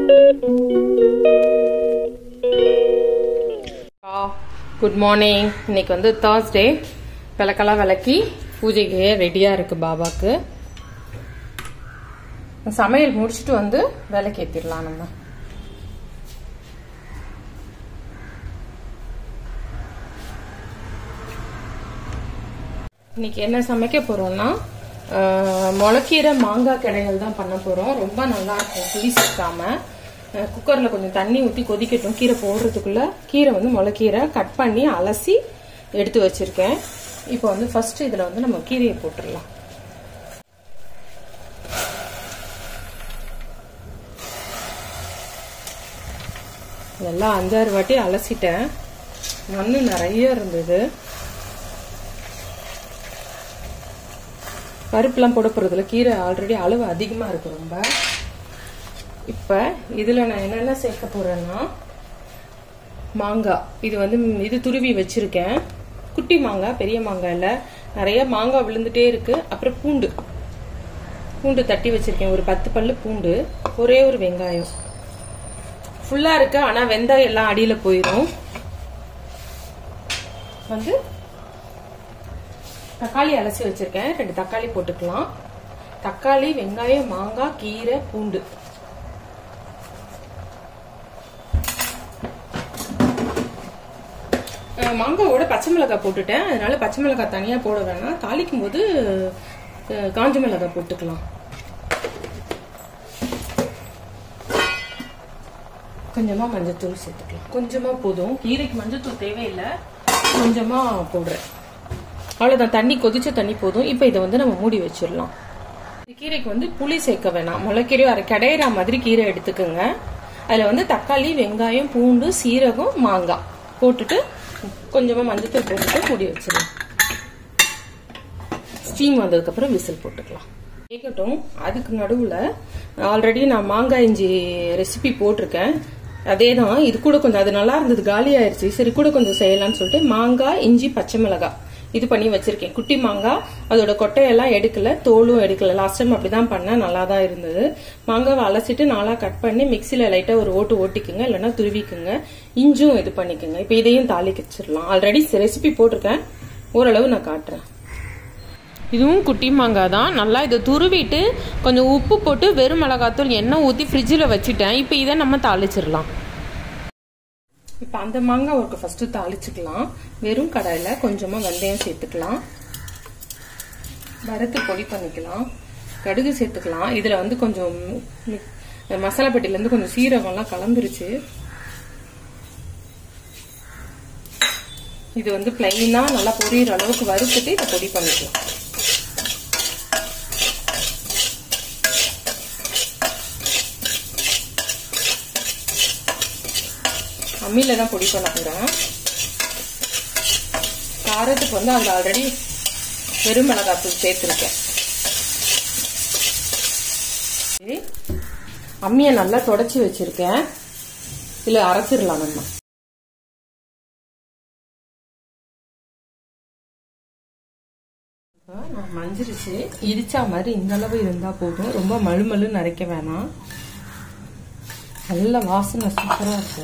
Good morning இன்னைக்கு வந்து Thursday விளக்கெல்லாம் விளக்கி பூஜைக்கு ரெடியாக இருக்கு பாபாக்கு சமையல் முடிச்சுட்டு வந்து விளக்கு ஏற்றிடலாம் நம்ம இன்னைக்கு என்ன சமைக்க போறோம்னா அஹ், முளைக்கீரை மாங்காய் கடைகள் தான் பண்ண போறோம் ரொம்ப நல்லா இருக்கும் புளி சேர்க்காம அஹ், குக்கர்ல கொஞ்சம் தண்ணி ஊற்றி கொதிக்கட்டும் கீரை போடுறதுக்குள்ள கீரை வந்து முளைக்கீரை கட் பண்ணி அலசி எடுத்து வச்சிருக்கேன் இப்போ வந்து ஃபர்ஸ்ட் இதுல வந்து நம்ம கீரையை போட்டுடலாம் இதெல்லாம் அஞ்சாறு வாட்டி அலசிட்டேன் மண்ணு நிறைய இருந்தது பருப்புலாம் போட போகிறதுல கீரை ஆல்ரெடி அளவு அதிகமாக இருக்கு ரொம்ப இப்போ இதில் நான் என்னென்ன சேர்க்க போகிறேன்னா மாங்காய் இது வந்து ம், இது துருவி வச்சிருக்கேன் குட்டி மாங்காய் பெரிய மாங்காய் இல்லை நிறைய மாங்காய் விழுந்துட்டே இருக்கு அப்புறம் பூண்டு பூண்டு தட்டி வச்சிருக்கேன் ஒரு பத்து பல்லு பூண்டு ஒரே ஒரு வெங்காயம் ஃபுல்லாக இருக்கு ஆனால் வெங்காயம் எல்லாம் அடியில் போயிடும் வந்து தக்காளி அலசி வச்சிருக்கேன் ரெண்டு தக்காளி போட்டுக்கலாம் தக்காளி வெங்காயம் மாங்காய் கீரை பூண்டு அஹ் மாங்காவோட பச்சை மிளகாய் போட்டுட்டேன் அதனால பச்சை மிளகாய் தனியா போட வேணாம் தாளிக்கும் போது அஹ், காஞ்ச மிளகாய் போட்டுக்கலாம் கொஞ்சமா மஞ்சத்தூள் சேர்த்துக்கலாம் கொஞ்சமா போதும் கீரைக்கு மஞ்சத்தூள் தேவையில்லை கொஞ்சமா போடுறேன் அவ்வளவுதான் தண்ணி கொதிச்ச தண்ணி போதும் இப்போ இதை வந்து நம்ம மூடி வச்சிடலாம் இந்த கீரைக்கு வந்து புளி சேர்க்க வேணாம் முளைக்கீரையும் அரை கிடையிற மாதிரி கீரை எடுத்துக்கோங்க அதில் வந்து தக்காளி வெங்காயம் பூண்டு சீரகம் மாங்காய் போட்டுட்டு கொஞ்சமாக மஞ்சத்தூள் போட்டுட்டு மூடி வச்சிடலாம் ஸ்டீம் வந்ததுக்கப்புறம் விசில் போட்டுக்கலாம் கேட்கட்டும் அதுக்கு நடுவில் ஆல்ரெடி நான் மாங்காய் இஞ்சி ரெசிபி போட்டிருக்கேன் அதே தான் இது கூட கொஞ்சம் அது நல்லா இருந்தது காலி ஆயிடுச்சு சரி கூட கொஞ்சம் செய்யலாம்னு சொல்லிட்டு மாங்காய் இஞ்சி பச்சை மிளகாய் இது பண்ணி வச்சிருக்கேன் குட்டி மாங்காய் அதோட கொட்டையெல்லாம் எடுக்கல தோலும் எடுக்கல லாஸ்ட் டைம் அப்படிதான் பண்ணேன் நல்லா தான் இருந்தது மாங்காவை அலசிட்டு நாளா கட் பண்ணி மிக்சியில் லைட்டாக ஒரு ஓட்டு ஓட்டிக்குங்க இல்லைன்னா துருவிக்குங்க இஞ்சும் இது பண்ணிக்கோங்க இப்போ இதையும் தாளிக்க வச்சிடலாம் ஆல்ரெடி ரெசிபி போட்டிருக்கேன் ஓரளவு நான் காட்டுறேன் இதுவும் குட்டி மாங்காய் தான் நல்லா இதை துருவிட்டு கொஞ்சம் உப்பு போட்டு வெறும் மிளகாத்தூள் எண்ணெய் ஊற்றி ஃப்ரிட்ஜில் வச்சுட்டேன் இப்போ இதை நம்ம தாளிச்சிடலாம் இப்போ அந்த மாங்காய் ஒருக்கு ஃபர்ஸ்ட் தாளிச்சுக்கலாம் வெறும் கடாயில் கொஞ்சமாக வெந்தயம் சேர்த்துக்கலாம் வறுத்து பொடி பண்ணிக்கலாம் கடுகு சேர்த்துக்கலாம் இதில் வந்து கொஞ்சம் மி- மசாலா பெட்டிலேருந்து கொஞ்சம் சீரகம்லாம் கலந்துருச்சு இது வந்து பிளைனா நல்லா பொரியிற அளவுக்கு வறுத்துட்டு இதை பொடி பண்ணிக்கலாம் அம்மியில தான் பொடி பண்ண போறேன் காரத்துக்கு வந்து அதில் ஆல்ரெடி வெறும் மிளகாத்தூள் சேர்த்துருக்கேன் சரி. அம்மியை நல்லா தொடச்சி வச்சிருக்கேன் இல்ல அரைச்சிடலாம் நம்ம இப்ப நான் மஞ்சிருச்சு இடிச்சா மாதிரி இந்த அளவு இருந்தா போதும் ரொம்ப மழுமழுன்னு அரைக்க வேணாம் நல்ல வாசனை சூப்பரா இருக்கு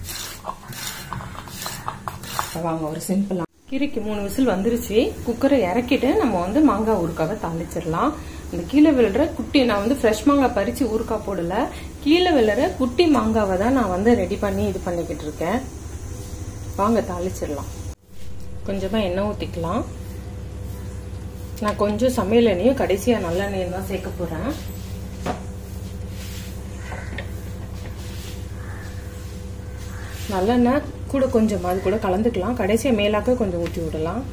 இப்ப வாங்க ஒரு சிம்பிளா கீரைக்கு மூணு விசில் வந்துருச்சு குக்கரை இறக்கிட்டு நம்ம வந்து மாங்காய் ஊறுக்காவை தாளிச்சிடலாம் இந்த கீழே விழுற குட்டி நான் வந்து ஃப்ரெஷ் மாங்காய் பறிச்சு ஊறுக்காய் போடல கீழே விழுற குட்டி மாங்காவை தான் நான் வந்து ரெடி பண்ணி இது பண்ணிக்கிட்டு இருக்கேன் வாங்க தாளிச்சிடலாம் கொஞ்சமா எண்ணெய் ஊத்திக்கலாம் நான் கொஞ்சம் சமையல் எண்ணெயும் கடைசியா நல்லெண்ணெயும் தான் சேர்க்க போறேன் நல்லெண்ணெய் கூட கொஞ்சம் அது கூட கலந்துக்கலாம் கடைசியா மேலாக்க கொஞ்சம் ஊற்றி விடலாம்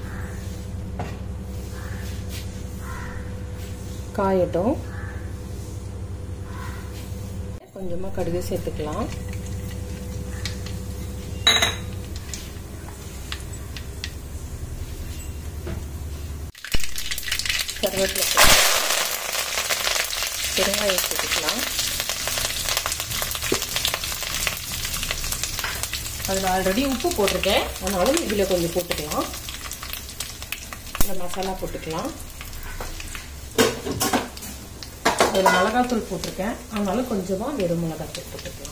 காயட்டும் கொஞ்சமா கடுகு சேர்த்துக்கலாம் கருவேப்பிலை சேர்த்து- பெருங்காயம் சேர்த்துக்கலாம் அதில் ஆல்ரெடி உப்பு போட்டிருக்கேன் அதனால இதில் கொஞ்சம் போட்டுக்கலாம் இந்த மசாலா போட்டுக்கலாம் இதில் மிளகாத்தூள் போட்டிருக்கேன் அதனால கொஞ்சமாக வெறும் மிளகாத்தூள் போட்டுக்கலாம்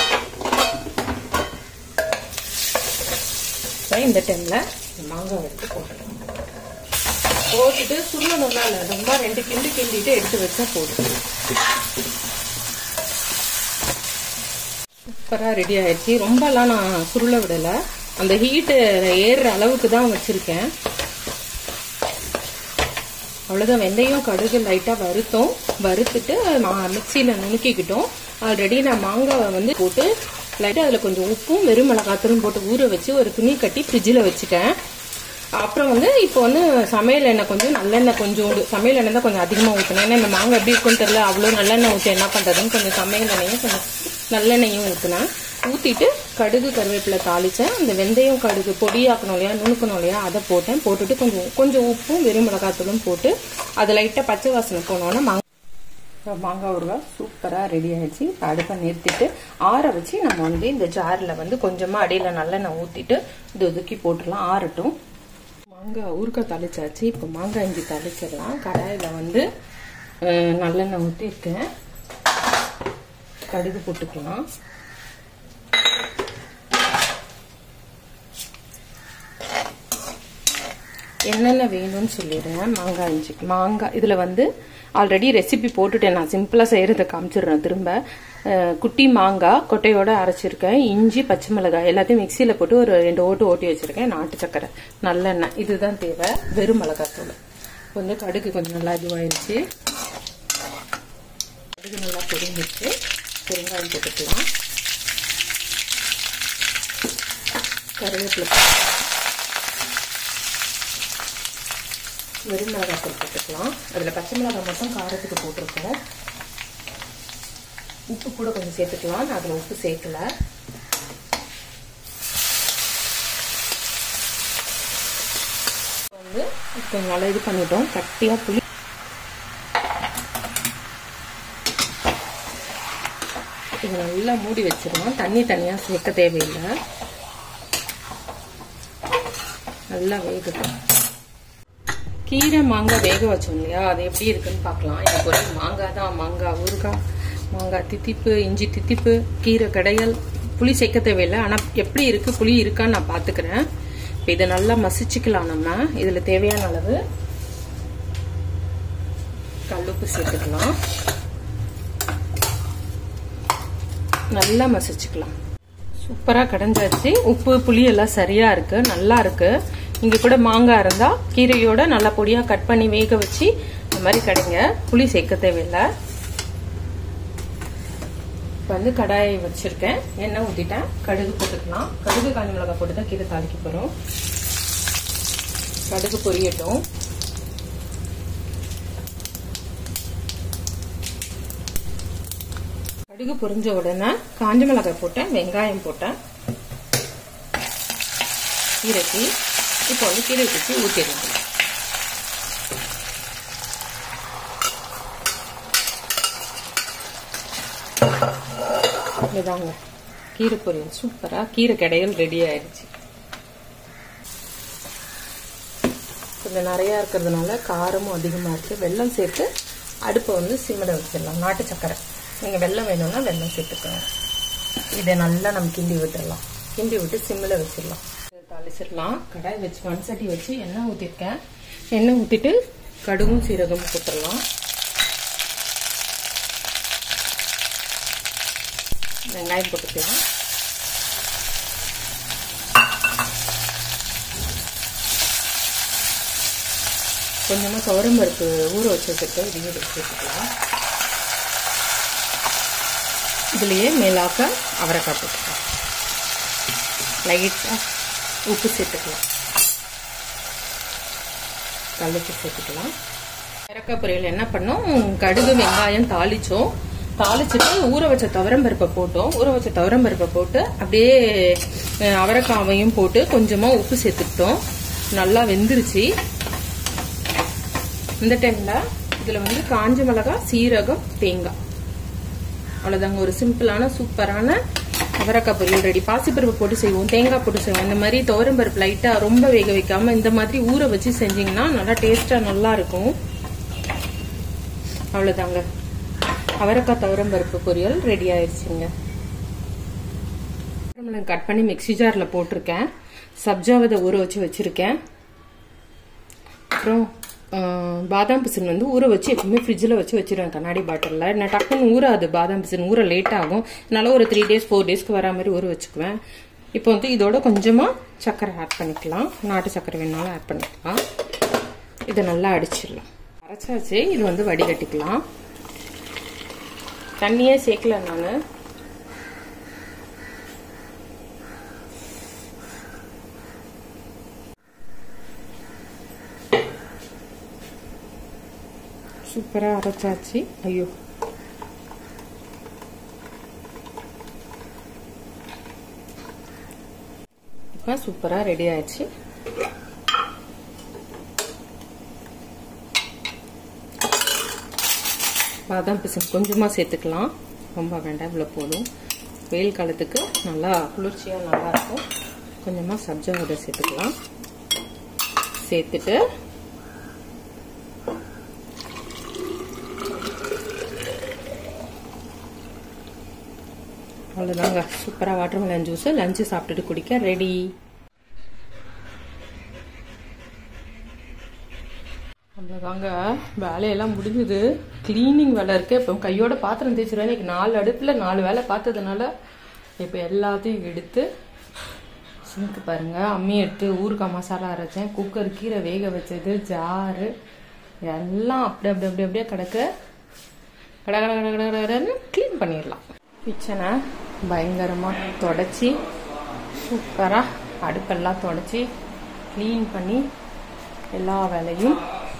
இப்போ இந்த டைமில் மாங்காய் எடுத்து போட்டுக்கலாம் போட்டுட்டு சுருளணும்னா இல்லை ரொம்ப ரெண்டு கிண்டு கிண்டிட்டு எடுத்து வச்சா போதும் சூப்பராக ரெடி ஆயிடுச்சு ரொம்பலாம் நான் சுருள விடலை அந்த ஹீட்டு ஏறுற அளவுக்கு தான் வச்சுருக்கேன் அவ்வளோதான் வெந்தயம் கடுகு லைட்டாக வறுத்தோம் வறுத்துட்டு மிக்சியில் நுணுக்கிக்கிட்டோம் ஆல்ரெடி நான் மாங்காவை வந்து போட்டு லைட்டாக அதில் கொஞ்சம் உப்பும் வெறும் மிளகாத்தூளும் போட்டு ஊற வச்சு ஒரு துணி கட்டி ஃப்ரிட்ஜில் வச்சுட்டேன் அப்புறம் வந்து இப்போ வந்து சமையல் எண்ணெய் கொஞ்சம் நல்லெண்ணெய் கொஞ்சோண்டு சமையல் எண்ணெய் தான் கொஞ்சம் அதிகமாக ஊற்றணும் ஏன்னா இந்த மாங்காய் எப்படி இருக்குன்னு தெரியல அவ்வளோ நல்லெண்ணெய் ஊற்றி என்ன பண்ணுறதுன்னு கொஞ்சம் சமையல் எண்ணெயும் கொஞ்சம் நல்லெண்ணெயும் ஊற்றினேன் ஊற்றிட்டு கடுகு கருவேப்பிலை தாளித்தேன் அந்த வெந்தயம் கடுகு பொடியாக்கணும் இல்லையா நுணுக்கணும் இல்லையா அதை போட்டேன் போட்டுட்டு கொஞ்சம் கொஞ்சம் உப்பும் வெறும் மிளகாத்தூளும் போட்டு அதை லைட்டாக பச்சை வாசனை போனோன்னா மாங்காய் மாங்காய் ஊறுகாய் சூப்பராக ரெடி ஆயிடுச்சு இப்போ அடுப்பை நிறுத்திட்டு ஆற வச்சு நம்ம வந்து இந்த ஜாரில் வந்து கொஞ்சமாக அடியில் நல்லெண்ணெய் ஊற்றிட்டு இது ஒதுக்கி போட்டுடலாம் ஆறட்டும் மாங்காய் ஊறுகாய் தாளிச்சாச்சு இப்போ மாங்காய் இஞ்சி தாளிச்சிடலாம் கடாயில் வந்து நல்லெண்ணெய் ஊற்றிருக்கேன் கடுகு போட்டுக்கலாம் என்னென்ன வேணும்னு சொல்லிடுறேன் மாங்காய் இஞ்சி மாங்காய் இதில் வந்து ஆல்ரெடி ரெசிபி போட்டுட்டேன் நான் சிம்பிளாக செய்கிறத காமிச்சிடுறேன் திரும்ப குட்டி மாங்காய் கொட்டையோட அரைச்சிருக்கேன் இஞ்சி பச்சை மிளகாய் எல்லாத்தையும் மிக்சியில் போட்டு ஒரு ரெண்டு ஓட்டு ஓட்டி வச்சுருக்கேன் நாட்டு சக்கரை நல்லெண்ணெய் இதுதான் தேவை வெறும் மிளகாய் தூள் கொஞ்சம் கடுகு கொஞ்சம் நல்லா இதுவாயிருச்சு கடுகு நல்லா பொரிஞ்சிச்சு பெருங்காயம் போட்டுக்கலாம் கருவேப்பிலை வெறும் மிளகாய் தூள் போட்டுக்கலாம் அதில் பச்சை மிளகாய் மட்டும் காரத்துக்கு போட்டிருக்கோம் உப்பு கூட கொஞ்சம் சேர்த்துக்கலாம் நான் அதில் உப்பு சேர்க்கல வந்து கொஞ்சம் நல்லா இது பண்ணிட்டோம் கட்டியாக புளி இது நல்லா மூடி வச்சிருவோம் தண்ணி தனியாக சேர்க்க தேவையில்லை நல்லா வேகட்டும் கீரை மாங்காய் வேக வச்சோம் இல்லையா அது எப்படி இருக்குன்னு பார்க்கலாம் எனக்கு ஒரே மாங்காய் தான் மாங்காய் ஊறுகாய் மாங்காய் தித்திப்பு இஞ்சி தித்திப்பு கீரை கடையல் புளி சேர்க்க தேவையில்லை ஆனால் எப்படி இருக்கு புளி இருக்கான்னு நான் பார்த்துக்கிறேன் இப்போ இதை நல்லா மசிச்சுக்கலாம் நம்ம இதில் தேவையான அளவு கல்லுப்பு சேர்த்துக்கலாம் நல்லா மசிச்சுக்கலாம் சூப்பராக கடைஞ்சாச்சு உப்பு புளி எல்லாம் சரியா இருக்கு நல்லா இருக்கு இங்க கூட மாங்காய் இருந்தா கீரையோட நல்லா பொடியா கட் பண்ணி வேக வச்சு இந்த மாதிரி கடைங்க புளி சேர்க்க தேவையில்லை இப்போ வந்து கடாயை வச்சிருக்கேன் எண்ணெய் ஊற்றிட்டேன் கடுகு போட்டுக்கலாம் கடுகு காஞ்சி மிளகாய் போட்டு தான் கீரை தாளிக்க போகிறோம் கடுகு பொரியட்டும் கடுகு பொரிஞ்ச உடனே காஞ்ச மிளகாய் போட்டேன் வெங்காயம் போட்டேன் கீரைக்கு இப்போ வந்து கீரை வச்சு ஊற்றிடலாம் இதாங்க கீரை பொரியல் சூப்பராக கீரை கடையல் ரெடி ஆயிடுச்சு கொஞ்சம் நிறையா இருக்கிறதுனால காரமும் அதிகமாக இருக்குது வெல்லம் சேர்த்து அடுப்பை வந்து சிம்மிட வச்சிடலாம் நாட்டு சக்கரை நீங்கள் வெல்லம் வேணும்னா வெல்லம் சேர்த்துக்கணும் இதை நல்லா நம்ம கிண்டி விட்டுடலாம் கிண்டி விட்டு சிம்மில் வச்சிடலாம் தாளிச்சிடலாம் கடாய் வச்சு மண் சட்டி வச்சு எண்ணெய் ஊற்றிருக்கேன் எண்ணெய் ஊற்றிட்டு கடுகும் சீரகமும் போட்டுடலாம் வெங்காயம் போட்டுக்கலாம் கொஞ்சமாக துவரம்பருப்பு ஊற வச்சு வச்சுருக்கேன் இதையும் எடுத்து சேர்த்துக்கலாம் இதுலேயே மேலாக்க அவரைக்காய் போட்டுக்கலாம் லைட்டாக உப்பு சேர்த்துக்கலாம் கல்லுப்பு சேர்த்துக்கலாம் அவரைக்காய் பொரியல் என்ன பண்ணோம் கடுகு வெங்காயம் தாளித்தோம் தாளிச்சுட்டு ஊற வச்ச துவரம்பருப்பை போட்டோம் ஊற வச்ச துவரம்பருப்பை போட்டு அப்படியே அவரைக்காவையும் போட்டு கொஞ்சமாக உப்பு சேர்த்துக்கிட்டோம் நல்லா வெந்துருச்சு இந்த டைமில் இதில் வந்து காஞ்ச மிளகாய் சீரகம் தேங்காய் அவ்வளோதாங்க ஒரு சிம்பிளான சூப்பரான அவரைக்காய் பொரியல் ரெடி பாசிப்பருப்பு போட்டு செய்வோம் தேங்காய் போட்டு செய்வோம் இந்த மாதிரி துவரம்பருப்பு லைட்டாக ரொம்ப வேக வைக்காம இந்த மாதிரி ஊற வச்சு செஞ்சீங்கன்னா நல்லா டேஸ்ட்டாக நல்லா இருக்கும் அவ்வளோதாங்க அவரைக்காய் துவரம் பருப்பு பொரியல் ரெடி ஆயிடுச்சுங்க கட் பண்ணி மிக்சி ஜாரில் போட்டிருக்கேன் சப்ஜாவதை ஊற வச்சு வச்சுருக்கேன் அப்புறம் பாதாம் பிசின் வந்து ஊற வச்சு எப்பவுமே ஃப்ரிட்ஜில் வச்சு வச்சிருவேன் கண்ணாடி பாட்டிலில் நான் டக்குன்னு ஊறாது பாதாம் பிசின் ஊற லேட் ஆகும் அதனால ஒரு த்ரீ டேஸ் ஃபோர் டேஸ்க்கு வரா மாதிரி ஊற வச்சுக்குவேன் இப்போ வந்து இதோட கொஞ்சமாக சர்க்கரை ஆட் பண்ணிக்கலாம் நாட்டு சர்க்கரை வேணாலும் ஆட் பண்ணிக்கலாம் இதை நல்லா அடிச்சிடலாம் அரைச்சாச்சு இது வந்து வடிகட்டிக்கலாம் தண்ணியே சேர்க்கல நான் சூப்பராக அரைச்சாச்சு ஐயோ இப்போ சூப்பராக ரெடி ஆயிடுச்சு பாதாம் பிசன் கொஞ்சமாக சேர்த்துக்கலாம் ரொம்ப வேண்டாம் இவ்வளோ போதும் வெயில் காலத்துக்கு நல்லா குளிர்ச்சியாக நல்லாயிருக்கும் கொஞ்சமாக சப்ஜா விதை சேர்த்துக்கலாம் சேர்த்துட்டு அவ்வளோதாங்க சூப்பராக வாட்டர் மெலன் ஜூஸு லஞ்சு சாப்பிட்டுட்டு குடிக்க ரெடி அவ்வளோதாங்க வேலையெல்லாம் முடிஞ்சுது க்ளீனிங் வேலை இருக்கு இப்போ கையோட பாத்திரம் தேய்ச்சிருவேன் இன்னைக்கு நாலு அடுப்பில் நாலு வேலை பார்த்ததுனால இப்போ எல்லாத்தையும் எடுத்து சிங்க்கு பாருங்க அம்மி எடுத்து ஊறுகாய் மசாலா அரைச்சேன் குக்கர் கீரை வேக வச்சது ஜாரு எல்லாம் அப்படி அப்படி அப்படி அப்படியே கிடக்க கட கட கட கட கடன்னு க்ளீன் பண்ணிடலாம் கிச்சனை பயங்கரமாக தொடச்சி சூப்பராக அடுப்பெல்லாம் தொடச்சி க்ளீன் பண்ணி எல்லா வேலையும்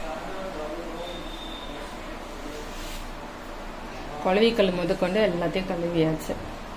குழவிக்கல் முதற்கொண்டு எல்லாத்தையும் கழுவியாச்சு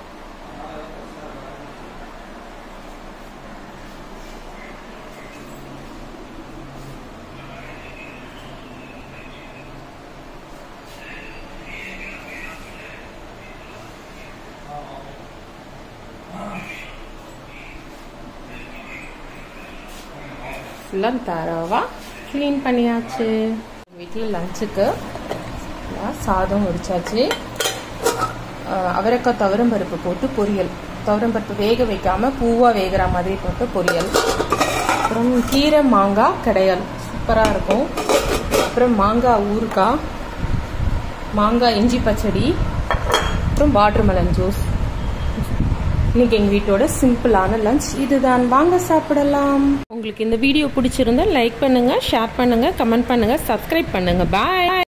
ஃபுல்லாக தரவாக க்ளீன் பண்ணியாச்சு வீட்டில் லஞ்சுக்கு சாதம் வடிச்சாச்சு அவரைக்காய் துவரம் பருப்பு போட்டு பொரியல் துவரம் பருப்பு வேக வைக்காம பூவாக வேகிற மாதிரி போட்டு பொரியல் அப்புறம் கீரை மாங்காய் கிடையல் சூப்பராக இருக்கும் அப்புறம் மாங்காய் ஊறுகாய் மாங்காய் இஞ்சி பச்சடி அப்புறம் வாட்டர் மெலன் ஜூஸ் இன்னைக்கு எங்க வீட்டோட சிம்பிளான லஞ்ச் இதுதான் வாங்க சாப்பிடலாம் உங்களுக்கு இந்த வீடியோ பிடிச்சிருந்தா லைக் பண்ணுங்க ஷேர் பண்ணுங்க கமெண்ட் பண்ணுங்க சப்ஸ்கிரைப் பண்ணுங்க பாய்